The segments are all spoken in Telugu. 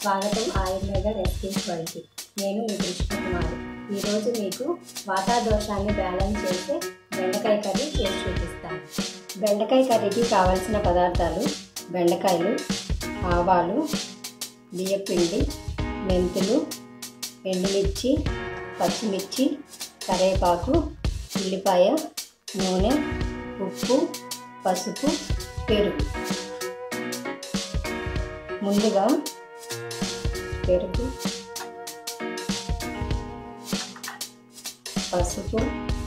స్వాగతం ఆయుర్వేద రెసిపీస్ వరకు నేను మీ కృష్ణకుమారి ఈరోజు మీకు వాతాదోషాన్ని బ్యాలెన్స్ చేసే బెండకాయ కర్రీ చేసి చూపిస్తాను బెండకాయ కర్రీకి కావలసిన పదార్థాలు బెండకాయలు ఆవాలు బియ్యపిండి మెంతులు ఎండుమిర్చి పచ్చిమిర్చి కరివేపాకు ఉల్లిపాయ నూనె ఉప్పు పసుపు పెరుగు ముందుగా పెరుగు పసుపు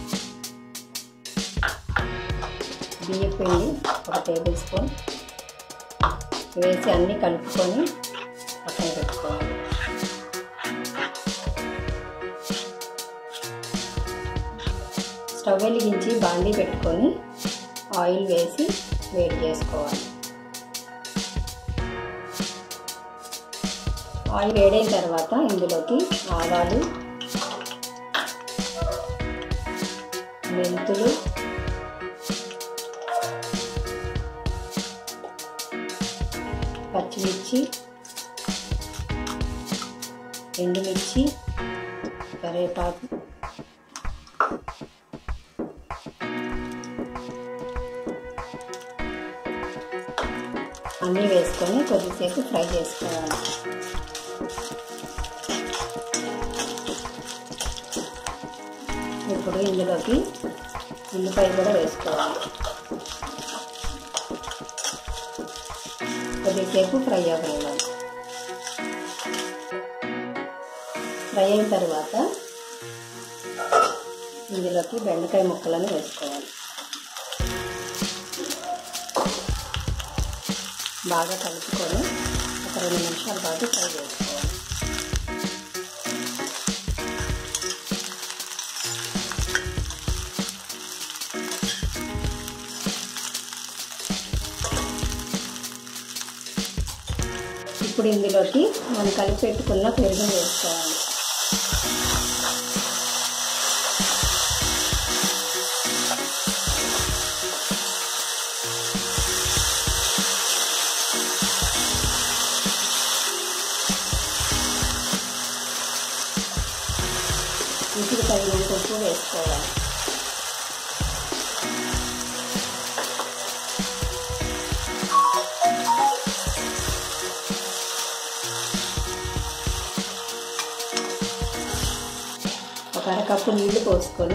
బియ్యపిండి ఒక టేబుల్ స్పూన్ వేసి అన్నీ కలుపుకొని పక్కన పెట్టుకోవాలి స్టవ్ వెలిగించి బాండీ పెట్టుకొని ఆయిల్ వేసి వేడి చేసుకోవాలి ఆయిల్ వేడైన తర్వాత ఇందులోకి ఆవాలు మెంతులు పచ్చిమిర్చి ఎండుమిర్చి కరివేపాకు అన్నీ వేసుకొని కొద్దిసేపు ఫ్రై చేసుకోవాలి ఇప్పుడు ఇందులోకి ఉల్లిపాయ కూడా వేసుకోవాలి కొద్దిసేపు ఫ్రై అవ్వాలి ఫ్రై అయిన తర్వాత ఇందులోకి బెండకాయ ముక్కలను వేసుకోవాలి బాగా కలుపుకొని ఒక రెండు నిమిషాల పాటు ఫ్రై చేసుకోవాలి ఇప్పుడు ఇందులోకి మనం కలిపి పెట్టుకున్న పెరుగు వేసుకోవాలి రుచికి తగినంత ఉప్పు వేసుకోవాలి ఒక అరకప్పు నీళ్లు పోసుకొని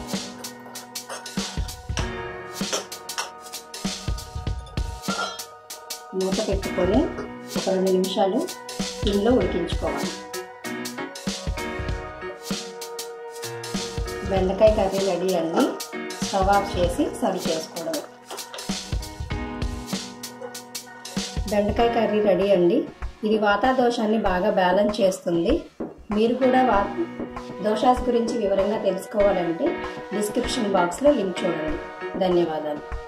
మూత పెట్టుకొని ఒక రెండు నిమిషాలు ఇంట్లో ఉడికించుకోవాలి బెండకాయ కర్రీ రెడీ అండి స్టవ్ ఆఫ్ చేసి సర్వ్ చేసుకోవడం బెండకాయ కర్రీ రెడీ అండి ఇది వాతాదోషాన్ని బాగా బ్యాలెన్స్ చేస్తుంది మీరు కూడా వా దోషాస్ గురించి వివరంగా తెలుసుకోవాలంటే డిస్క్రిప్షన్ బాక్స్లో లింక్ చూడండి ధన్యవాదాలు